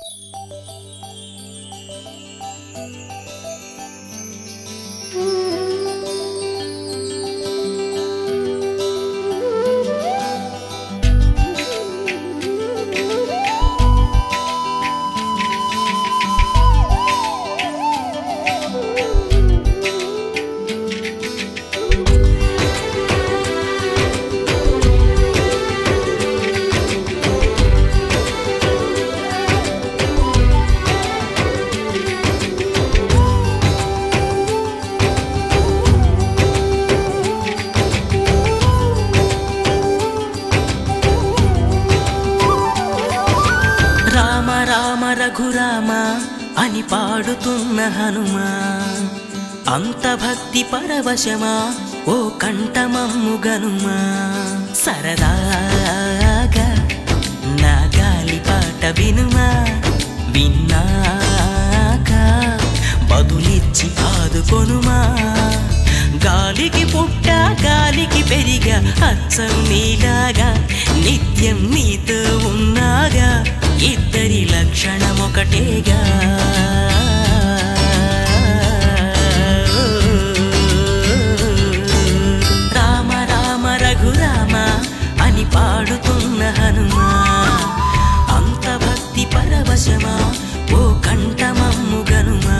రామ రామ రఘురామ అని పాడుతున్న హనుమా అంత భక్తి పరవశమా ఓ కంఠమమ్ము గనుమా సరదాగా నా గాలి పాట వినుమా విన్నాక బదులిచ్చి ఆదుకొనుమా గాలికి పుట్ట గాలికి పెరిగా అచ్చం నీలాగా నిత్యం నీతో ఉన్నాగా ఇద్దరి లక్షణం ఒకటేగా రామ రామ రఘురామ అని పాడుతున్న హనుమా అంత భక్తి పరవశమా ఓ కంఠమమ్ము గనుమా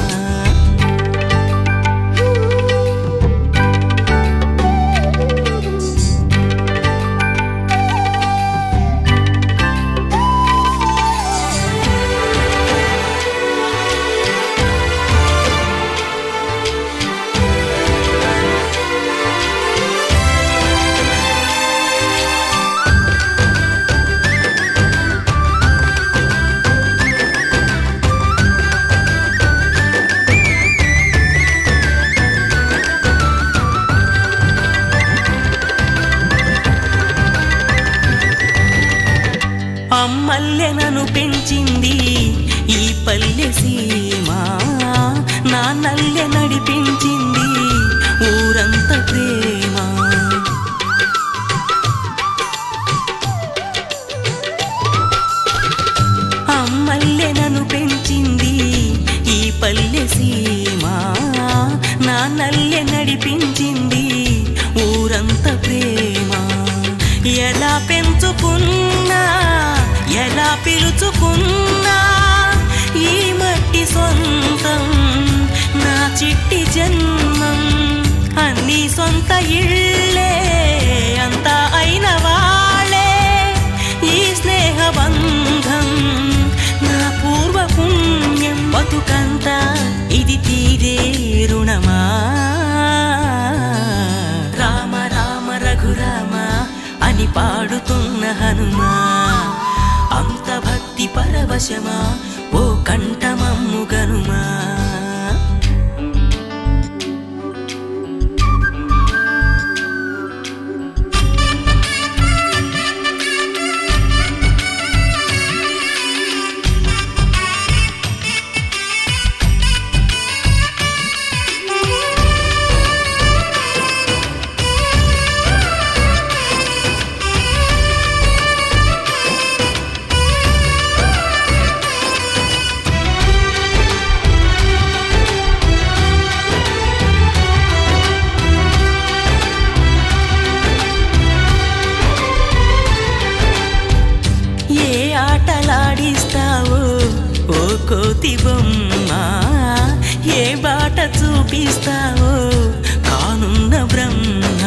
అమ్మల్లె నన్ను పెంచింది ఈ పల్లె సీమ నా నల్లె నడిపించింది ఊరంత ప్రేమ అమ్మల్లె నన్ను పెంచింది ఈ పల్లె సీమ నా నల్లె నడిపించింది ఊరంత ప్రేమ ఎలా పెంచుకున్నా ఎలా పిలుచుకున్నా ఈ మట్టి సొంతం నా చిట్టి జన్మం అన్ని సొంత ఇళ్ళే అంతా అయిన వాళ్ళే ఈ స్నేహ బంధం నా పూర్వ పుణ్యం బతుకంతా ఇది తీరే రుణమా రామ రామ రఘురామ అని పాడుతున్న హనుమా అంత భక్తి పరవశమా ఓ కంఠమమ్ము గనుమా ఏ ఆటలాడిస్తావో ఓ కోతి బొమ్మ ఏ బాట చూపిస్తావో కానున్న బ్రహ్మ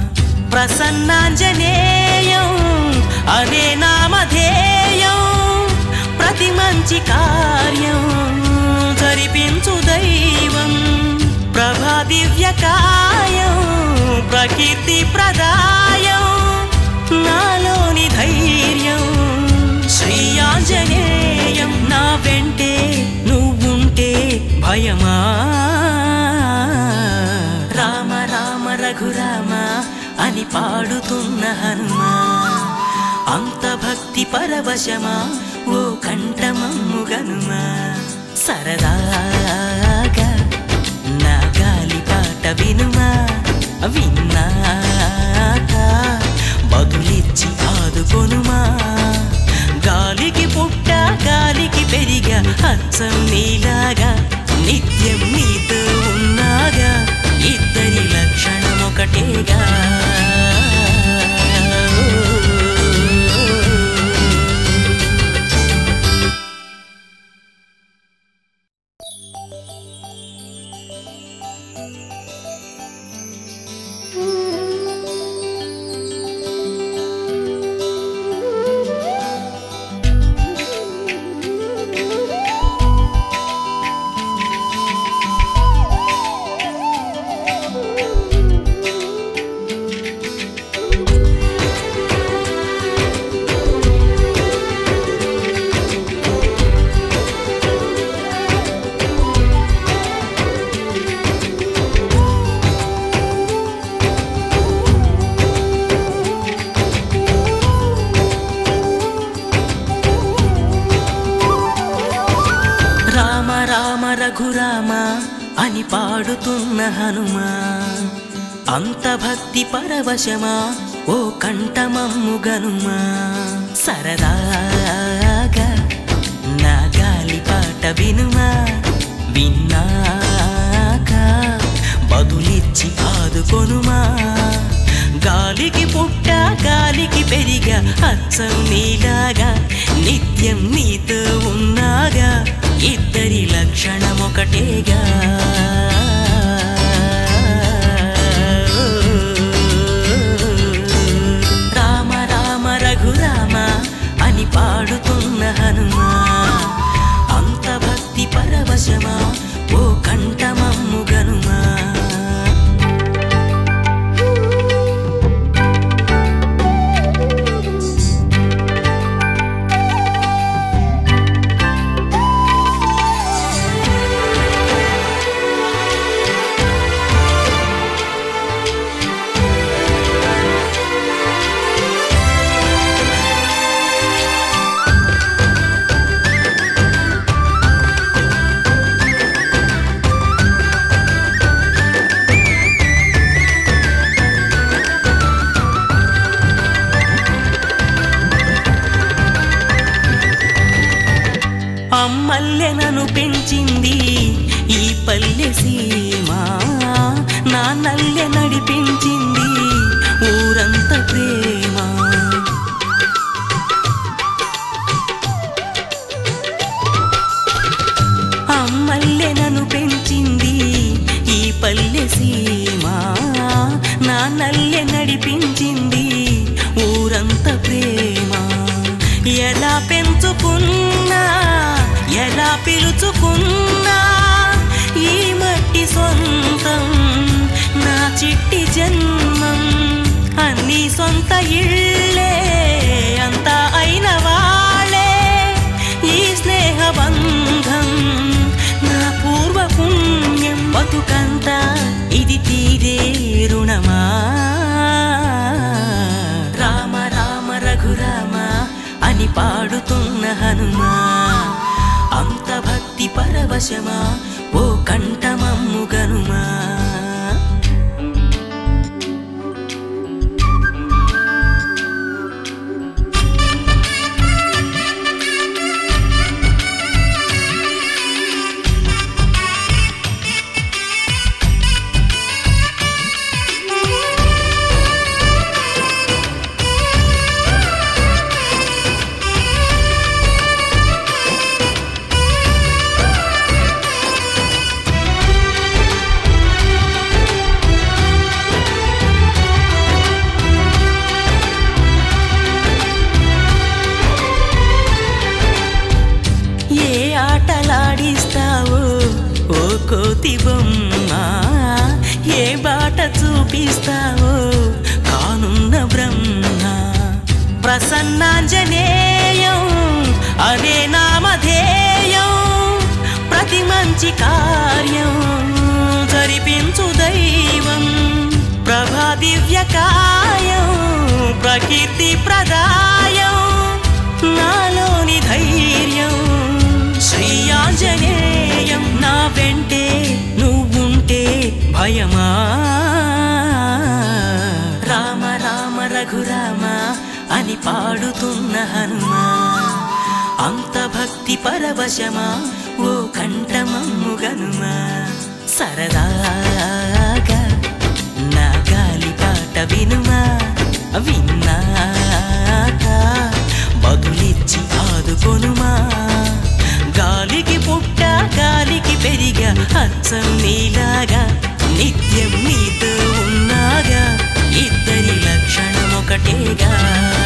ప్రసన్నాంజనేయం అనే నామధేయం ప్రతి మంచి కార్యం జరిపించు దైవం ప్రభా దివ్య కాయం ప్రకీర్తి ప్రదాయం నాలోని ధైర్యం శ్రీ ఆంజనేయం నా వెంటే నువ్వుంటే భయమా రామ రామ రఘురామ అని పాడుతున్న హనుమా అంత భక్తి పరవశమా ఓ కంఠమమ్ము గనుమా సరదాగా నా గాలి పాట వినుమా విన్నాక బదులిచ్చి ఆదుకొనుమా గాలికి పుట్ట గాలికి అచ్చం నీలాగా నిత్యం నీతో ఉన్నాగా ఇద్దరి లక్షణం ఒకటేగా రామ రామ రఘురామ అని పాడుతున్న హనుమా అంత భక్తి పరవశమా ఓ కంఠమమ్ము గనుమా సరదాగా నా గాలి పాట వినుమా విన్నాక బదులిచ్చి ఆదుకొనుమా గాలికి పుట్ట గాలికి పెరిగా అచ్చం నీలాగా నిత్యం నీతో ఉన్నాగా ఇద్దరి లక్షణం ఒకటేగా రామ రామ రఘురామ అని పాడుతున్న హనుమా అంత భక్తి పరవశమా ఓ కంఠమమ్ము గనుమా అమ్మల్లె నన్ను పెంచింది ఈ పల్లె సీమ నా నల్లె నడిపించింది ఊరంత ప్రేమ అమ్మల్లె నన్ను పెంచింది ఈ పల్లె సీమ నా నల్లె నడిపించింది ఊరంత ప్రేమ ఎలా పెంచుకున్నా ఎలా పిలుచుకున్నా ఈ మట్టి సొంతం నా చిట్టి జన్మం అన్ని సొంత ఇళ్ళే అంతా అయిన వాళ్ళే ఈ స్నేహ బంధం నా పూర్వ పుణ్యం బతుకంతా ఇది తీరే రుణమా రామ రామ రఘురామ అని పాడుతున్న హనుమా అంత భక్తి పరవశమా ఓ కంఠమమ్ము గనుమా ఏ ఆటలాడిస్తావో ఓ కోతి బొమ్మ ఏ బాట చూపిస్తావో కానున్న బ్రహ్మ ప్రసన్నాంజనేయం అనే నామధేయం ప్రతి మంచి కార్యం జరిపించు దైవం ప్రభా దివ్య కాయం ప్రకీర్తి ప్రదాయం నాలోని ధైర్యం శ్రీ ఆంజనేయం నా వెంటే నువ్వుంటే భయమా రామ రామ రఘురామ అని పాడుతున్న హనుమా అంత భక్తి భక్తి పరవశమా ఓ కంఠమమ్ము గనుమా సరదాగా నా గాలి పాట వినుమా విన్నాక బదులిచ్చి ఆదుకొనుమా గాలికి పుట్ట గాలికి పెరిగా అచ్చం నీలాగా నిత్యం నీతో ఉన్నాగా ఇద్దరి లక్షణం ఒకటేగా